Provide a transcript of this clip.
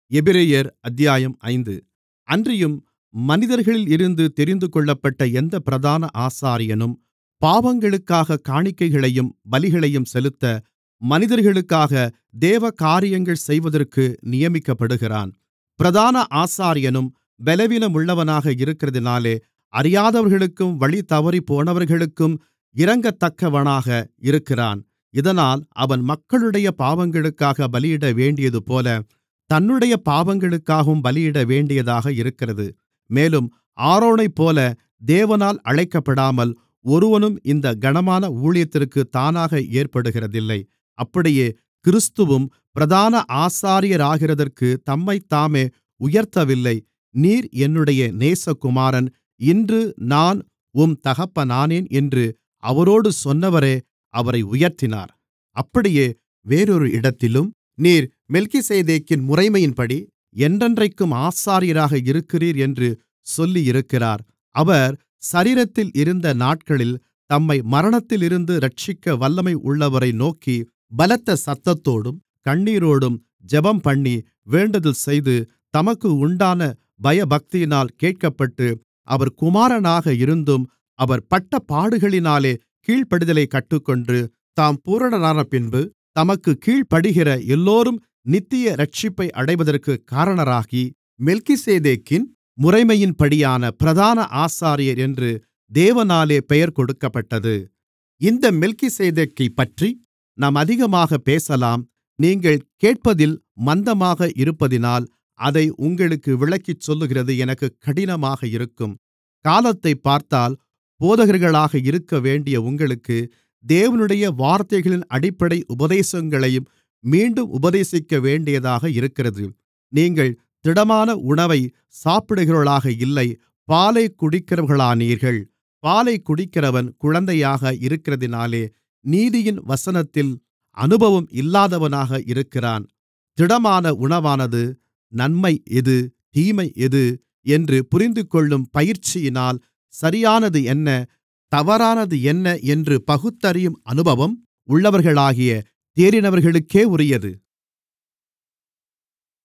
எபிரெயர் அத்தியாயம் ஐந்து அன்றியும் மனிதர்களில் இருந்து தெரிந்துகொள்ளப்பட்ட எந்தப் பிரதான ஆசாரியனும் பாவங்களுக்காகக் காணிக்கைகளையும் பலிகளையும் செலுத்த மனிதர்களுக்காக தேவகாரியங்கள் செய்வதற்கு நியமிக்கப்படுகிறான் பிரதான ஆசாரியனும் பலவீனமுள்ளவனாக இருக்கிறதினாலே அறியாதவர்களுக்கும் வழிதவறிப்போனவர்களுக்கும் இரங்கத்தக்கவனாக இருக்கிறான் இதனால் அவன் மக்களுடைய பாவங்களுக்காகப் பலியிடவேண்டியதுபோல தன்னுடைய பாவங்களுக்காகவும் பலியிடவேண்டியதாக இருக்கிறது மேலும் ஆரோனைப்போல தேவனால் அழைக்கப்படாமல் ஒருவனும் இந்தக் கனமான ஊழியத்திற்குத் தானாக ஏற்படுகிறதில்லை அப்படியே கிறிஸ்துவும் பிரதான ஆசாரியராகிறதற்குத் தம்மைத்தாமே உயர்த்தவில்லை நீர் என்னுடைய நேசகுமாரன் இன்று நான் உம் தகப்பனானேன் என்று அவரோடு சொன்னவரே அவரை உயர்த்தினார் அப்படியே வேறொரு இடத்திலும் நீர் மெல்கிசேதேக்கின் முறைமையின்படி என்றென்றைக்கும் ஆசாரியராக இருக்கிறீர் என்று சொல்லியிருக்கிறார் அவர் சரீரத்தில் இருந்த நாட்களில் தம்மை மரணத்திலிருந்து இரட்சிக்க வல்லமை உள்ளவரை நோக்கி பலத்த சத்தத்தோடும் கண்ணீரோடும் ஜெபம்பண்ணி வேண்டுதல்செய்து தமக்கு உண்டான பயபக்தியினால் கேட்கப்பட்டு அவர் குமாரனாக இருந்தும் அவர் பட்ட பாடுகளினாலே கீழ்ப்படிதலைக் கற்றுக்கொண்டு தாம் பூரணரானபின்பு தமக்குக் கீழ்ப்படிகிற எல்லோரும் நித்திய இரட்சிப்பை அடைவதற்குக் காரணராகி மெல்கிசேதேக்கின் முறைமையின்படியான பிரதான ஆசாரியர் என்று தேவனாலே பெயர் கொடுக்கப்பட்டது இந்த மெல்கிசேதேக்கைப்பற்றி நாம் அதிகமாகப் பேசலாம் நீங்கள் கேட்பதில் மந்தமாக இருப்பதினால் அதை உங்களுக்கு விளக்கிச் சொல்லுகிறது எனக்குக் கடினமாக இருக்கும் காலத்தைப் பார்த்தால் போதகர்களாக இருக்கவேண்டிய உங்களுக்கு தேவனுடைய வார்த்தைகளின் அடிப்படை உபதேசங்களையும் மீண்டும் உபதேசிக்கவேண்டியதாக இருக்கிறது நீங்கள் திடமான உணவை சாப்பிடுகிறவர்களாக இல்லை பாலைக் குடிக்கிறவர்களானீர்கள் பாலைக் குடிக்கிறவன் குழந்தையாக இருக்கிறதினாலே நீதியின் வசனத்தில் அனுபவம் இல்லாதவனாக இருக்கிறான் திடமான உணவானது நன்மை எது தீமை எது என்று புரிந்துகொள்ளும் பயிற்சியினால் சரியானது என்ன தவறானது என்ன என்று பகுத்தறியும் அனுபவம் உள்ளவர்களாகிய தேறினவர்களுக்கே உரியது